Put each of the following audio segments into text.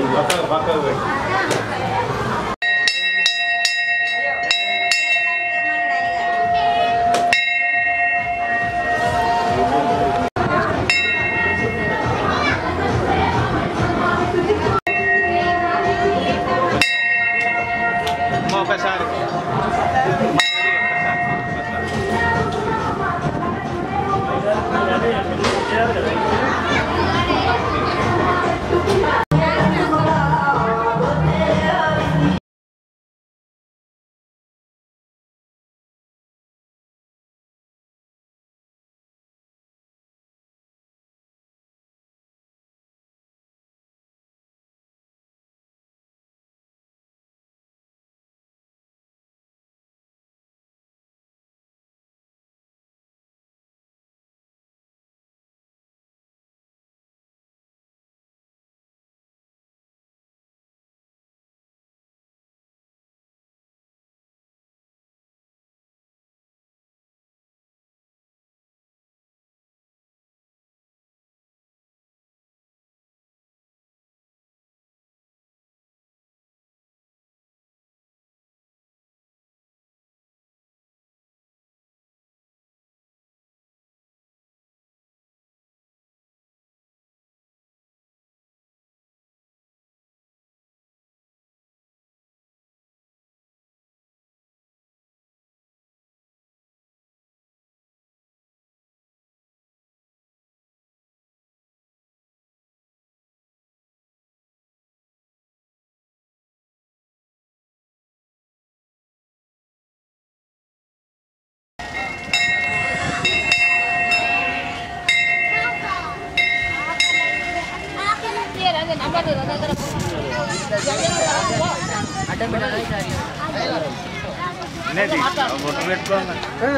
ఒకసారి బొట్టు పెట్టుకోండి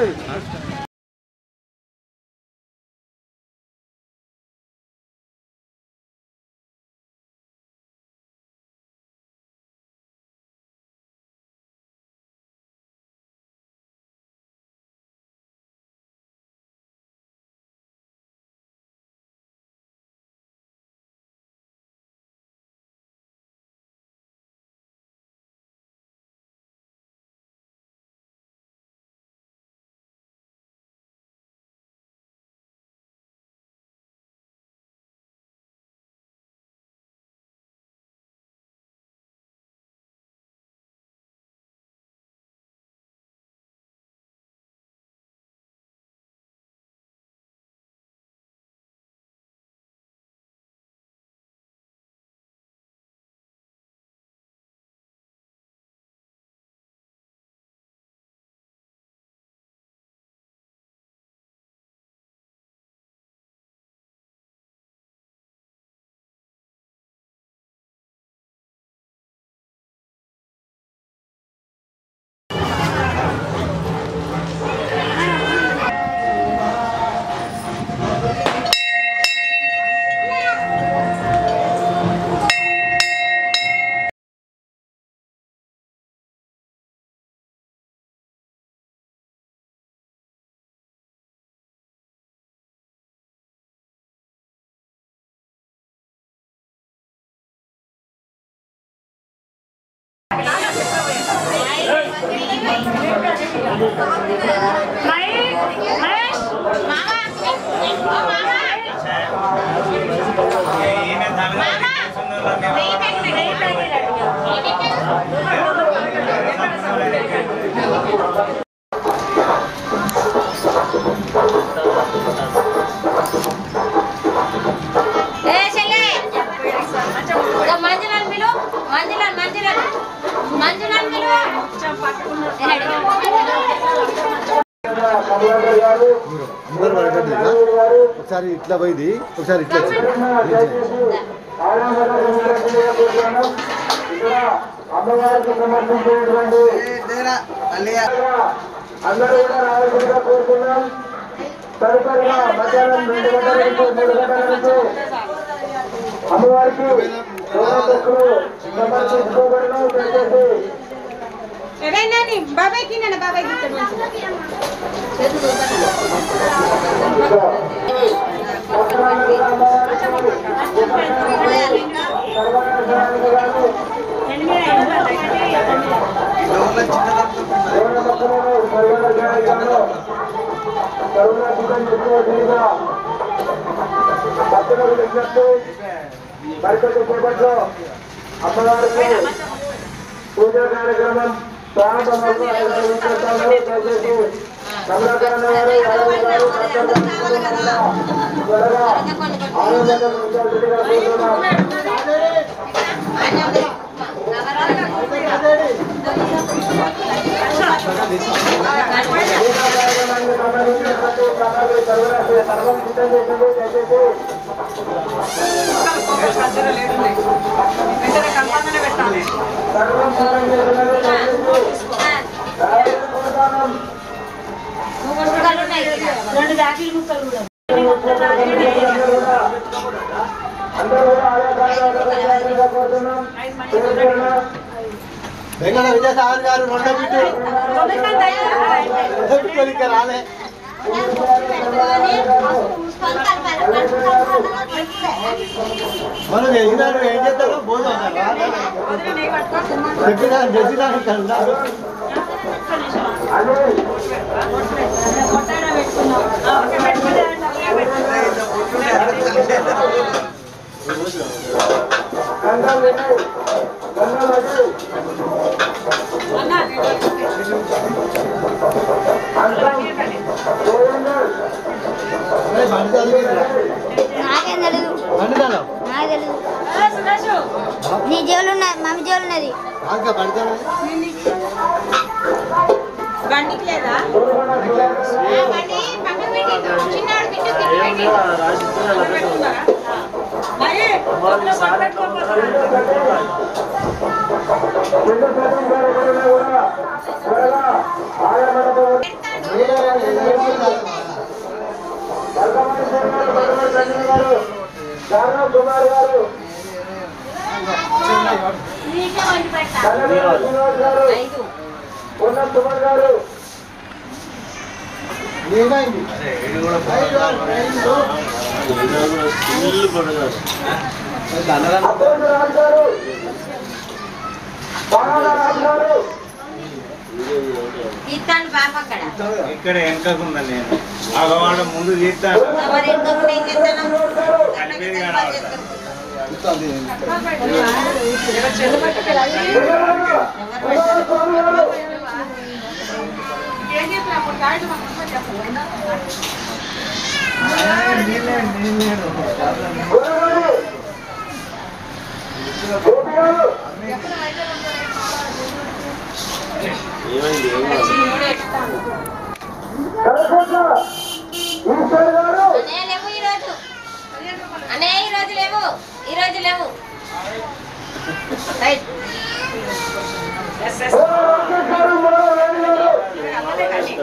ఏ చెల్లె ఇదో మంజులను పిలు మంజులను మంజులను మంజులను పిలు అందరూ పడేటట్టుగా ఒకసారి ఇట్లా పోయింది ఒకసారి ఇట్లా వచ్చింది. ఇట్లా వచ్చింది. అమ్మవారికి సమర్పించేటువంటి అందరూ కూడా రావాల్సిందిగా కోరుతున్నాం తదుపరిగా మధ్యాహ్నం రెండు గంటల నుంచి మూడు గంటల నుంచి అమ్మవారికి గౌరవకులు సమర్పించుకోబడిన దయచేసి బాబాయ్ కింద బాబాయ్ సర్వానికి మరికొద్ది సేపట్లో అమ్మవారికి పూజా కార్యక్రమం ప్రారంభమవుతూ ఐదు నిమిషాలు దయచేసి కమలాకరణ గారు యాదవ్ గారు డాక్టర్ గారు త్వరగా ఆరోగ్యంగా ఉండాల్సిందిగా కోరుతున్నాం పూజా కార్యక్రమానికి సంబంధించినటువంటి సామాగ్రి సర్వనాశ సర్వం సిద్ధం చేసింది దయచేసి సర్వం సిద్ధం చేసినది దయచేసి రాయల కోరుతానం రెండు జాకీలు ముక్కలు కూడా అందరూ కూడా ఆయా కార్యాలయాలుగా కోరుతున్నాం కోరుతున్నాం. వెంకట విజయసాగర్ గారు రెండో బిట్టు రెండో బిట్టు ఇంకా రాలే మనం చేసినారు ఏం చేస్తారు భోజనం చెప్పినా చేసినా ఇక్కడ ఉన్నారు అదే గంగా వినయ్ గంగా మధు అంతం గోవిందర్ నాకేం తెలీదు పండుగలో నాకు తెలీదు నీ జేబులు ఉన్నది మమ్మీ జేబులు ఉన్నది ఇంకా పండుగలు బండికి లేదా చిన్నాడు బిడ్డ కింద రెండు శాతం కార్యక్రమంలో కూడా త్వరగా ఆయా మండపం వర్గమణి శర్మ గారు వర్గమణి రంజన్ గారు దానవ్ కుమార్ గారు కన్నడ శ్రీనివాస్ గారు ఉన్నం కుమార్ గారు ఏమైంది అబ్బోసు రాజు గారు బాణాల రాజు గారు తీస్తాను పాప అక్కడ ఇక్కడ వెనకకుండా నేను మగవాడ ముందు తీస్తాను మరి ఎందుకు నేను చేస్తాను కలిపేది కనబడతాను గురుగారు గోపి గారు కలకొండ ఈశ్వర్ గారు అనే లేవు ఈ రోజు అనే ఈ రోజు లేవు ఈ రోజు లేవు రైట్ మరో రాకేష్ గారు మరో వేణు గారు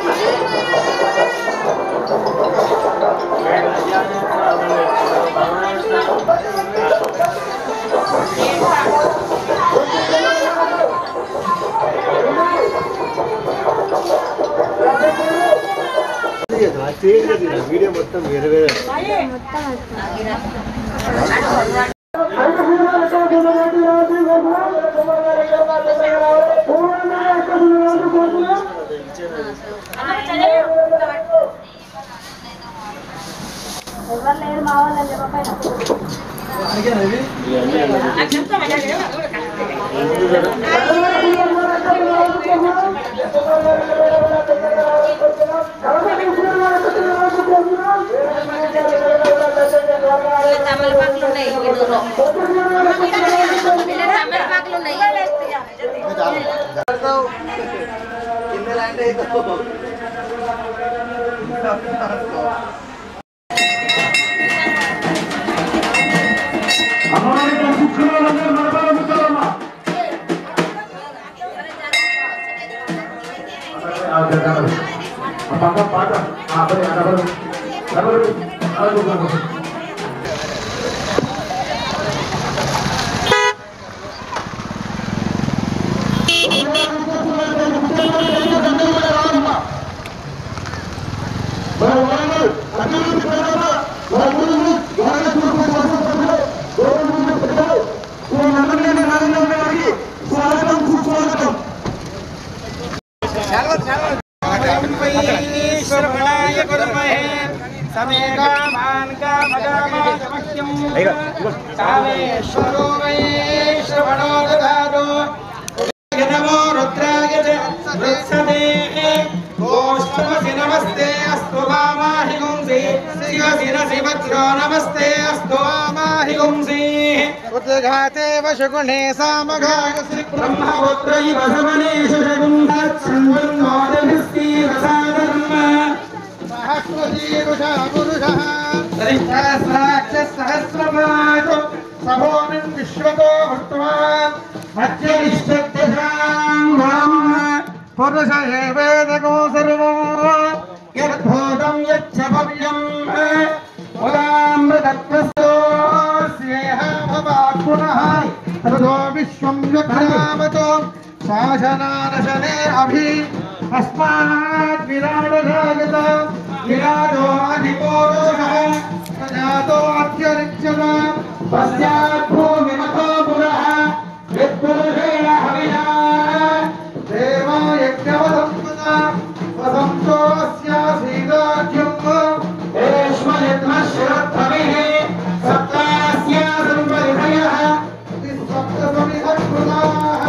వీడియో మొత్తం వేరే వేరే తమలపాకులు ఉన్నాయి ఇందులో ఇలా తమలపాకులు ఉన్నాయి స్వాగతం సుస్వాగతం श्रवणाय कुर्महे समे कामान् कामकामाजमह्यं कामेश्वरो वै श्रवणो ददातु नमो रुद्राय च वृत्सते गोष्ठमसि नमस्ते अस्तु वामाहि गुंसि शिवसि रसि वज्रो नमस्ते अस्तु वामाहि गुंसि उद्घाते वशगुणे सामघागसि ब्रह्मपुत्र इव समनेषु शकुन्धत्सन्वन्नोदभिस्तीरसादर्म सहस्रशीरुषः पुरुषः सहस्रमातु सभोमिन् विश्वतो भक्तवान् पुरुष एवेदको सर्वम् यद्भूतं यच्च भव्यम् उदामृतत्वस्तोऽस्येह भवात् पुनः ततो विश्वं व्यक्रामतो शासनानशने अभि अस्मात् विराडजागत विराजो अधिपोरुषः प्रजातो अत्यरिच्यत पश्चात् भूमिमतो पुरः यत्पुरुषेण हविना देवा यज्ञवसम्पदा वसन्तो अस्यासीदाख्यम् श्रद्धभिः सप्तास्या संपरिधयः सप्तसमिहत्कृताः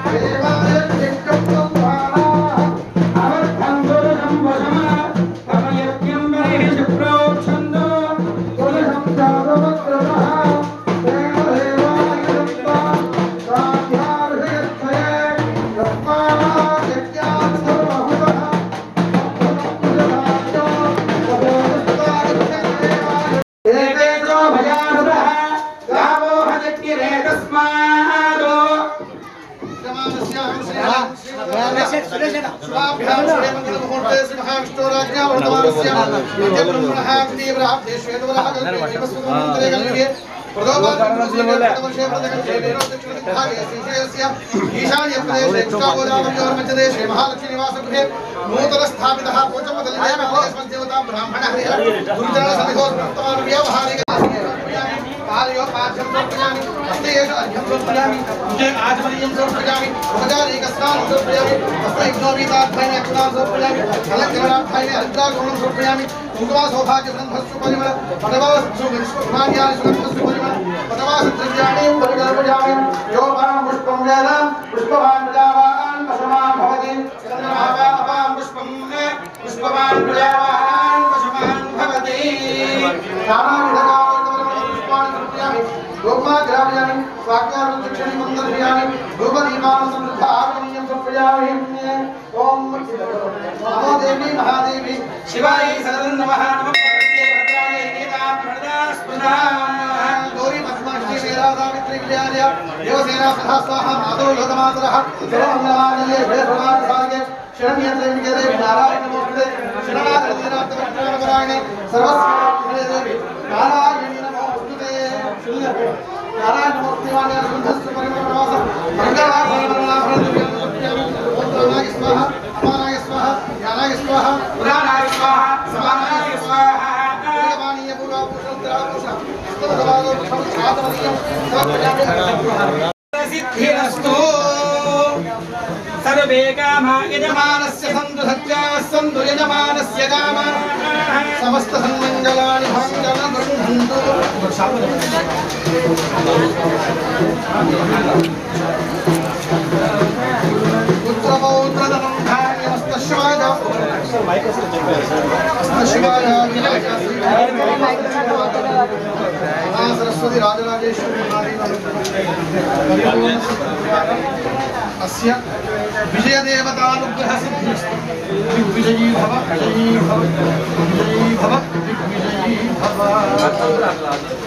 देवायज्ञकर्तुर्वाणाः अवर्थं पुरुषं वशमा तव यज्ञं बहिः शुक्रोक्षन्दो पुरुषं चारुमक्रमः देवदेवायुक्ता साध्यार्हयत्वये यस्मात् यज्ञात् सर्वभूतः एकेतो भयानुरः गावो हजज्ञिरे तस्मादो నూతన స్థాపిత పోచమదేవతా బ్రాహ్మణ గురుజన సన్నిధో వ్యవహారిక कार्योपाध्यं समर्पयामि हस्ते एष अर्घ्यं समर्पयामि मुझे आचमनीयं समर्पयामि उपचारीकस्नानं समर्पयामि हस्तयुग्नोपीतार्थाय अक्षरां समर्पयामि अलङ्करणार्थाय हरिद्रागुणं समर्पयामि कुङ्कुमा सौभाग्यसुगन्धस्सु परिमळ पटवासुगन्धस्मान्यानि सुगन्धस्सु परिमळ पटवासद्रव्याणि परिकल्पयामि यो मां पुष्पं वेद पुष्पवान् प्रजावान् पशुमान् भवति चन्द्रमावां पुष्पं पुष्पवान् प्रजावान् पशुमान् भवति नानाविधकाः पुष्पाणि समर्पयामि गोमा ग्रामयामि स्वाज्ञानं दक्षिणी मन्दर्पयामि धूपदीपानं समृद्ध आगमनीयं समर्पयामि ॐ नमो देवी महादेवी शिवाय सदं नमः नमः प्रपद्ये भद्राय नेतां प्रणदा स्मृता गौरी पद्माक्षी मेरा सावित्री विजयालय देवसेना सदा स्वाहा माधव योगमातरः सर्वमङ्गलानिलये भेषमार्गार्गे शरण्यत्रेमिके देवी नारायण नमोस्तुते शरणागतिनाथपरायणे सर्वस्वते देवी नारायणी नमोस्तुते नारायण नमोस्तुते सुंदरस्य परिमलवासं मंगलाभरणमंगलाभरणदिव्यं स्वाहा अपानाय स्वाहा ज्ञानाय स्वाहा पुराणाय स्वाहा समानाय स्वाहा वेदवाणीय पूर्वापुरुषोत्तरापुरुषः स्तवदवादोपशं छादमनीयं समर्पयामि सिद्धिरस्तु सर्वे कामा यजमानस्य यजमानस्य सन्तु सत्याः सन्तु यजमानस्य कामाः समस्तसन्मङ्गलानि मङ्गलगृह्णन्तु पुत्रपौत्रधनं धान्यमस्तशिवाय अस्तशिवाय मा सरस्वती राजराजेश्वरी महादेवी अस्य विजयदेवतानुग्रहसिद्धिस्तु दिग्विजयी भव विजयी भव विजयी भव दिग्विजयी भव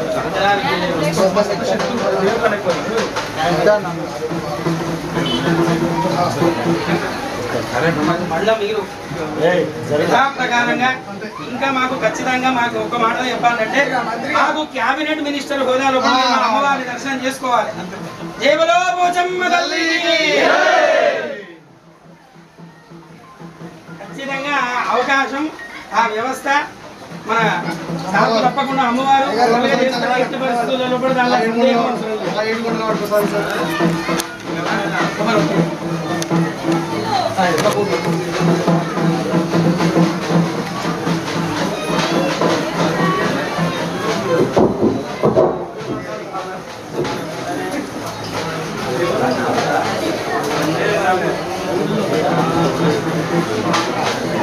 మళ్ళా మీరు యథా ప్రకారంగా ఇంకా మాకు ఖచ్చితంగా మాకు ఒక మాట చెప్పాలంటే మాకు క్యాబినెట్ మినిస్టర్ హోదాలో కూడా మన అమ్మవారిని దర్శనం చేసుకోవాలి జేబులో పోచమ్మ తల్లి ఖచ్చితంగా ఆ అవకాశం ఆ వ్యవస్థ మన సాగు తప్పకుండా అమ్మవారు నెరవేరుస్తారు. ఎట్టి పరిస్థితులలో కూడా దానిలో సందేహం అవసరం లేదు. ఏడు గంటల వరకు సార్ సార్ ఎవరు?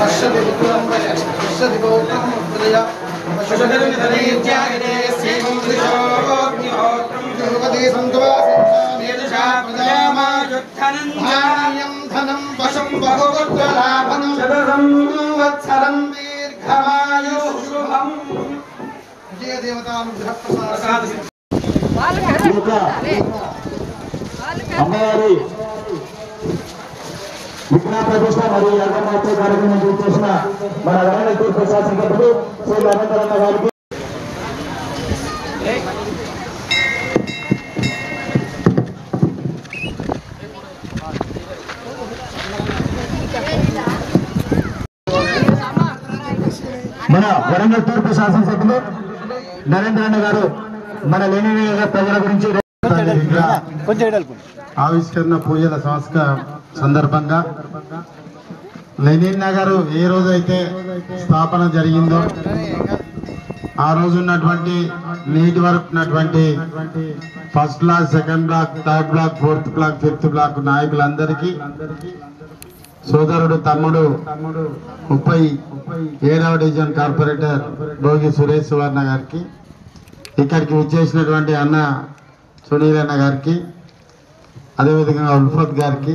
పశ్యతి విపులం పశ్యతి గోత్రం హృదయ పశ్యతి విధనీత్యాగితే శ్రీమం దిశోగ్నిహోత్రం సంతువాసించామేదశా ప్రజామాయుద్ధనం ధనం పశుం బహుపుత్రలాభం శతసంవత్సరం దీర్ఘమాయు శుభం విజయదేవతానుగ్రహ ప్రసాద ఇంకా అమ్మవారి విఘ్న ప్రతిష్ట మరియు యజ్ఞమోత్సవ కార్యక్రమం చేసిన మన వరణ తీర్పు శాసనసభ్యులు శ్రీ నరేంద్రన్న గారికి మన వరంగల్ తూర్పు శాసనసభ్యులు నరేంద్రన్న గారు మన లేని ప్రజల గురించి ఆవిష్కరణ పూజల సంస్కార సందర్భంగా లెనిన్ నగర్ ఏ రోజైతే స్థాపన జరిగిందో ఆ రోజు ఉన్నటువంటి నీటి వరకు ఉన్నటువంటి first block second block third block fourth block fifth block నాయకులందరికీ సోదరుడు తమ్ముడు ముప్పై ఏడవ డివిజన్ కార్పొరేటర్ భోగి సురేష్ సువర్ణ గారికి ఇక్కడికి విచ్చేసినటువంటి అన్న సునీల్ అన్న గారికి అదేవిధంగా ఉల్ఫత్ గారికి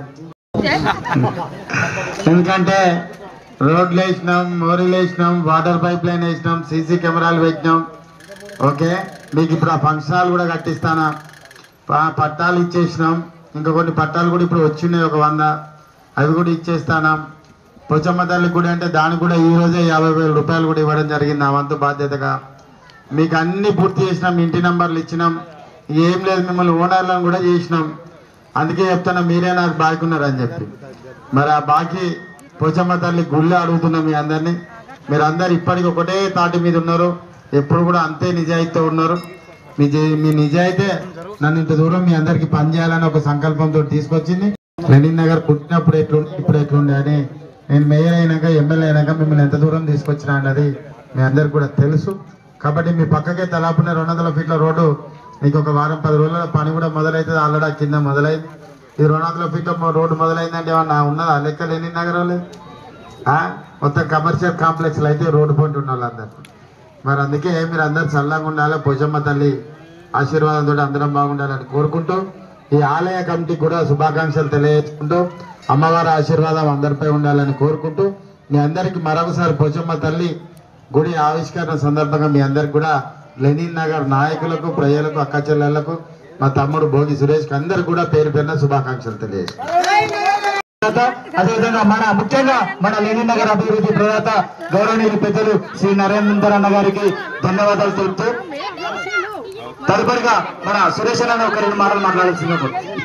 ఎందుకంటే రోడ్లు వేసినాం మోరీలు వేసినాం వాటర్ పైప్ లైన్ వేసినాం సీసీ కెమెరాలు పెట్టినాం ఓకే మీకు ఇప్పుడు ఆ ఫంక్షన్ హాల్ కూడా కట్టిస్తానా ప- పట్టాలు ఇచ్చేసినాం ఇంకా కొన్ని పట్టాలు కూడా ఇప్పుడు వచ్చినాయి ఒక వంద అవి కూడా ఇచ్చేస్తానా పొచ్చమ్మ తల్లి గుడి అంటే దానికి కూడా ఈ రోజే యాభై వేల రూపాయలు కూడా ఇవ్వడం జరిగింది ఆ వంతు బాధ్యతగా మీకు అన్ని పూర్తి చేసినాం ఇంటి నంబర్లు ఇచ్చినాం ఏం లేదు మిమ్మల్ని ఓనర్లను కూడా చేసినాం అందుకే చెప్తున్నా మీరే నాకు బాకీ ఉన్నారని చెప్పి మరి ఆ బాకీ పోచమ్మ తల్లి గుళ్ళో అడుగుతున్నాం మీ అందరినీ మీరు అందరు ఇప్పటికి ఒకటే తాటి మీద ఉన్నారు ఎప్పుడు కూడా అంతే నిజాయితీతో ఉన్నారు మీ జే- మీ నిజాయితే నన్ను ఇంత దూరం మీ అందరికి పనిచేయాలని ఒక సంకల్పంతో తీసుకొచ్చింది లెనిన్ నగర్ పుట్టినప్పుడు ఎట్లుండే ఇప్పుడు ఎట్లుండే అని నేను మేయర్ అయినాక ఎమ్మెల్యే అయినాక మిమ్మల్ని ఎంత దూరం తీసుకొచ్చినా అన్నది మీ అందరికి కూడా తెలుసు కాబట్టి మీ పక్కకే తలాపున రెండు వందల ఫీట్ల రోడ్డు మీకు ఒక వారం పది రోజుల పని కూడా మొదలవుతుంది ఆల్రెడీ కింద మొదలైంది ఈ రెండు వందల ఫీట్ల మొ- రోడ్డు మొదలైందంటే ఏమన్నా ఉన్నదా లెక్క లేని నగరంలో ఆ? మొత్తం కమర్షియల్ కాంప్లెక్స్లు అయితే రోడ్డు పొంటి ఉన్న వాళ్ళందరూ మరి అందుకే మీరు అందరు చల్లగా ఉండాలి పోషమ్మ తల్లి ఆశీర్వాదంతో అందరం బాగుండాలని కోరుకుంటూ ఈ ఆలయ కమిటీకి కూడా శుభాకాంక్షలు తెలియజేసుకుంటూ అమ్మవారి ఆశీర్వాదం అందరిపై ఉండాలని కోరుకుంటూ మీ అందరికి మరొకసారి పోచమ్మ తల్లి గుడి ఆవిష్కరణ సందర్భంగా మీ అందరికి కూడా లెనిన్ నగర్ నాయకులకు ప్రజలకు అక్క చెల్లెళ్లకు మా తమ్ముడు భోగి సురేష్కి అందరికి కూడా పేరు పేరున శుభాకాంక్షలు తెలియజేసుకుంటాం అదేవిధంగా మన ముఖ్యంగా మన లెనిన్ నగర్ అభివృద్ధి ప్రదాత గౌరవనీయులు పెద్దలు శ్రీ నరేంద్ర అన్న గారికి ధన్యవాదాలు తెలుపుతూ తదుపరిగా మన సురేష్ అన్న ఒక రెండు మాటలు మాట్లాడాల్సిందే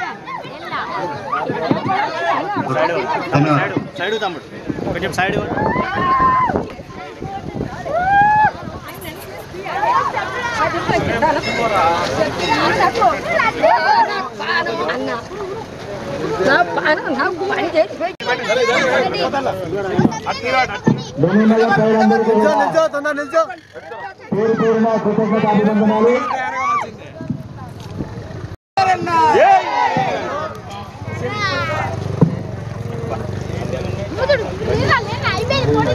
ధన్యవాదాలు సైడ్ తమ్ముడు కొంచెం సైడ్ లెనిన్ నగర్ ప్రజలందరికీ కూడా పేరు పేరున కృతజ్ఞత అభినందనాలు అయిపోయింది పొడి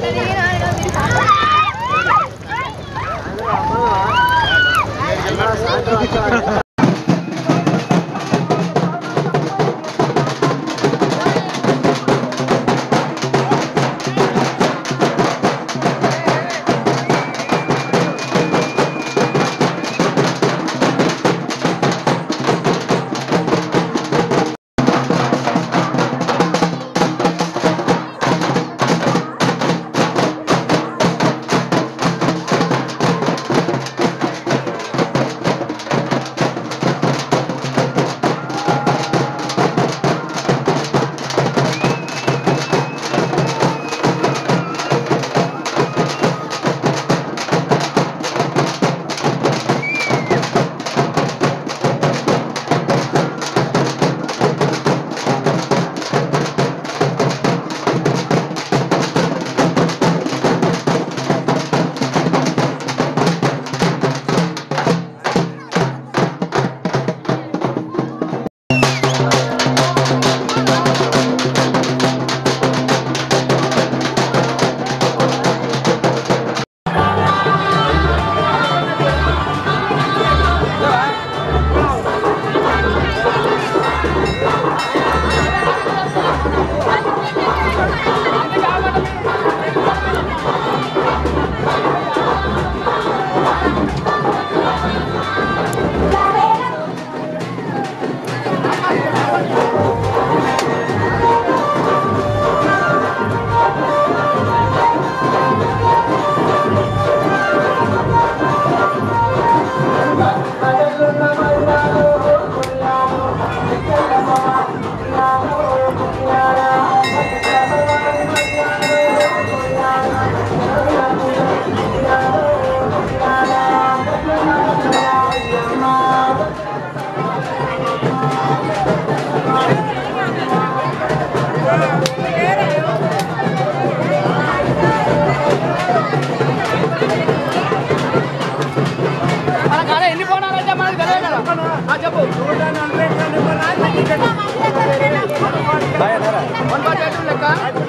మన కాడ ఎన్ని పోనాలు అంటే మనకు తెలియదు కదా ఆ, చెప్పు వన్ ఫార్టీ ఎయిట్ లెక్క